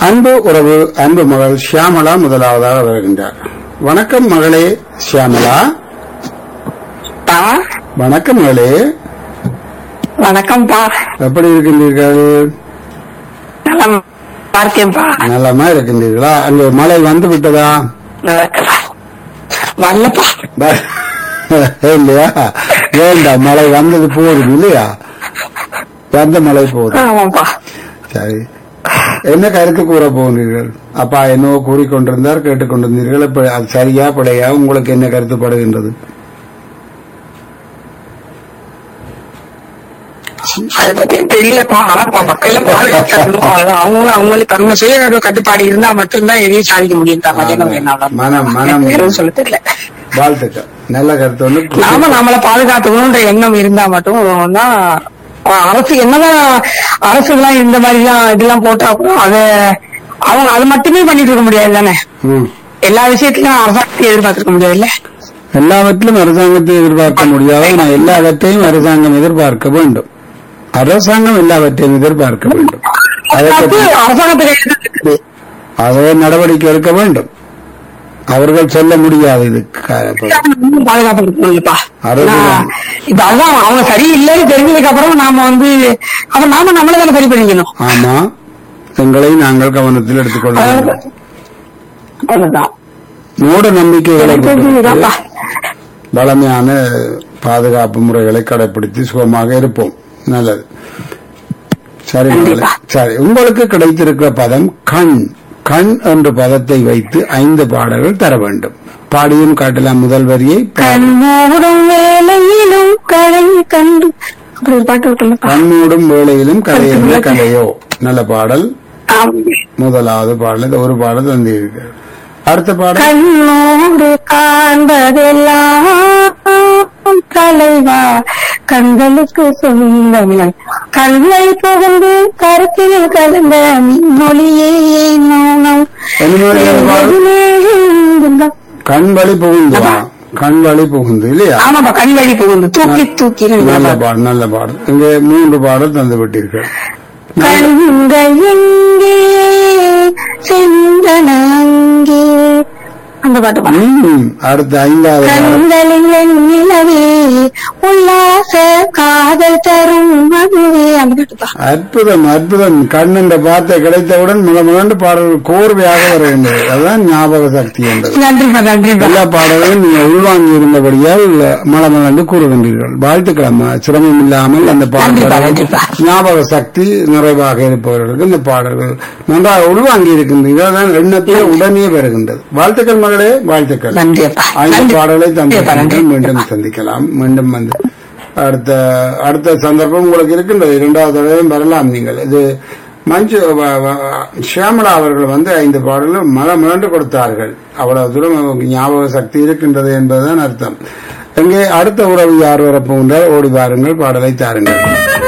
அன்பு உறவு அன்பு மகள் ஷியாமலா முதலாவதாக வருகின்றார் வணக்கம் மகளே ஷியாமலா பா வணக்கம் மகளே வணக்கம்ப்பா எப்படி இருக்கின்றீர்கள் நலம் இருக்கேன்ப்பா நலமா இருக்கின்றீர்களா அங்கே மழை வந்து விட்டதா வரலப்பா ப- இல்லையா வேண்டாம் மழை வந்தது போதும் இல்லையா வந்த மழை போதும் ஆமாப்பா சரி என்ன கருத்து கூற போகிறீர்கள் அப்பா என்னவோ கூறிக்கொண்டிருந்தார் கேட்டுக்கொண்டிருந்தீர்கள் இப்ப அது சரியா பிழையா உங்களுக்கு என்ன கருத்துப்படுகின்றது அதை பத்தி தெரியலப்பா ஆனாப்பா மக்கள் பாதுகாக்கணும் அவங்க அவங்களுக்கு தன்மை சுய கட்டுப்பாடு இருந்தா மட்டும்தான் எதையும் சாதிக்க முடியும் தான் மதியம் என்னால மனம் மனம் வேற எதுவும் சொல்ல தெரியல வாழ்த்துக்கள் நல்ல கருத்து வந்து நாம நம்மளை பாதுகாத்துக்கணும்ன்ற எண்ணம் இருந்தா மட்டும் தான் அஹ் அரசு என்னதான் அரசுலாம் இந்த மாதிரிலாம் இதெல்லாம் போட்டா கூட அத அவங்க அது மட்டுமே பண்ணிட்டு இருக்க முடியாது தானே ம். எல்லா விஷயத்திலும் அரசாங்கத்தை எதிர்பார்த்திருக்க முடியாதுல்ல எல்லாவற்றிலும் அரசாங்கத்தை எதிர்பார்க்க முடியாது ஆனால் எல்லாவற்றையும் அரசாங்கம் எதிர்பார்க்க வேண்டும் அரசாங்கம் எல்லாவற்றையும் எதிர்பார்க்க வேண்டும் அதை அது பற்றி அரசாங்கத்து கையில தான் இருக்குது அதை நடவடிக்கை எடுக்க வேண்டும் அவர்கள் சொல்ல முடியாது இது க- இன்னும் பாதுகாப்பு இருக்கணும்லப்பா அரசு நான் இப்ப அதான் அவங்க சரியில்லைன்னு தெரிஞ்சதுக்கு அப்புறம் நாம வந்து அப்ப நாம நம்மள தானே சரி பண்ணிக்கணும் ஆமா எங்களை நாங்கள் கவனத்தில் எடுத்துக்கொள்ள வேண்டும் அவ்வளவுதான் மூட நம்பிக்கைகளை எனக்கு தெரிஞ்சது விட்டுவிட்டு இதான்ப்பா. பலமையான பாதுகாப்பு முறைகளை கடைபிடித்து சுகமாக இருப்போம் நல்லது சரி மகளே. கண்டிப்பா. சரி உங்களுக்கு கிடைத்திருக்கிற பதம் கண் கண் என்ற பதத்தை வைத்து ஐந்து பாடல்கள் தர வேண்டும் பாடியும் காட்டலாம் முதல் வரியை கண்ணோடும் வேலையிலும் கலை கண்டு அப்படி ஒரு பாட்டு இருக்குல்லப்பா கண்ணூடும் வேளையிலும் கதையில கதையோ நல்ல பாடல் ஆமாங்க. முதலாவது பாடல் இது ஒரு பாடல் தந்தீர்கள் அடுத்த பாடல் கண்ணோடு காண்பதெல்லாம் கலைவா கண்களுக்கு சொந்தமிழ் கல்லை புகுந்து கருத்தில் கலந்த மொழியே மௌனம் என்ன மாதிரியான பாடல் கண் வழி புகுந்து வா. கண் வழி புகுந்து இல்லையா ஆமாப்பா கண் வழி புகுந்து தூக்கி தூக்கி நல்ல பாடல் நல்ல பாடல் இங்கே மூன்று பாடல் தந்து விட்டீர்கள் கண்கள் எங்கே சென்றன அங்கே அந்த பாட்டு பா. ம், அடுத்த ஐந்தாவது பாடல் கண்களில் நிலவே உல்லாச காதல் தரும் அதுவே அந்த பாட்டுப்பா அற்புதம் அற்புதம் கண் என்ற வார்த்தை கிடைத்தவுடன் முத முதண்டு பாடல்கள் கோர்வையாக வருகின்றது அதுதான் ஞாபக சக்தி என்றது நன்றிப்பா நன்றிப்பா எல்லா பாடல்களும் நீங்கள் உள்வாங்கி இருந்தபடியால் மலம் என்று கூறுகின்றீர்கள் வாழ்த்துக்கள் அம்மா சிரமம் இல்லாமல் அந்த நன்றிப்பா, பாடல்கள் நன்றிப்பா. ஞாபக சக்தி நிறைவாக இருப்பவர்களுக்கு இந்த பாடல்கள் நன்றாக உள்வாங்கி இருக்கின்றீர்கள் அதான் எண்ணத்தை உடனே பெறுகின்றது வாழ்த்துக்கள் மகளே வாழ்த்துக்கள் நன்றிப்பா ஐந்து நன்றி பாடலை நன்றிப்பா, நன்றி. தந்து மீண்டும் சந்திக்கலாம் மீண்டும் வந்து அடுத்த அடுத்த சந்தர்ப்பம் உங்களுக்கு இருக்கின்றது இரண்டாவது தடவையும் வரலாம் நீங்கள் இது மஞ்சு வ- வ- ஷியாமலா அவர்கள் வந்து ஐந்து பாடலும் மல மிரண்டு கொடுத்தார்கள் அவ்வளவு தூரம் அவருக்கு ஞாபக சக்தி இருக்கின்றது என்பதுதான் அர்த்தம் இங்கே அடுத்த உறவு யார் வரப்போகின்றார் ஓடி வாருங்கள் பாடலை தாருங்கள்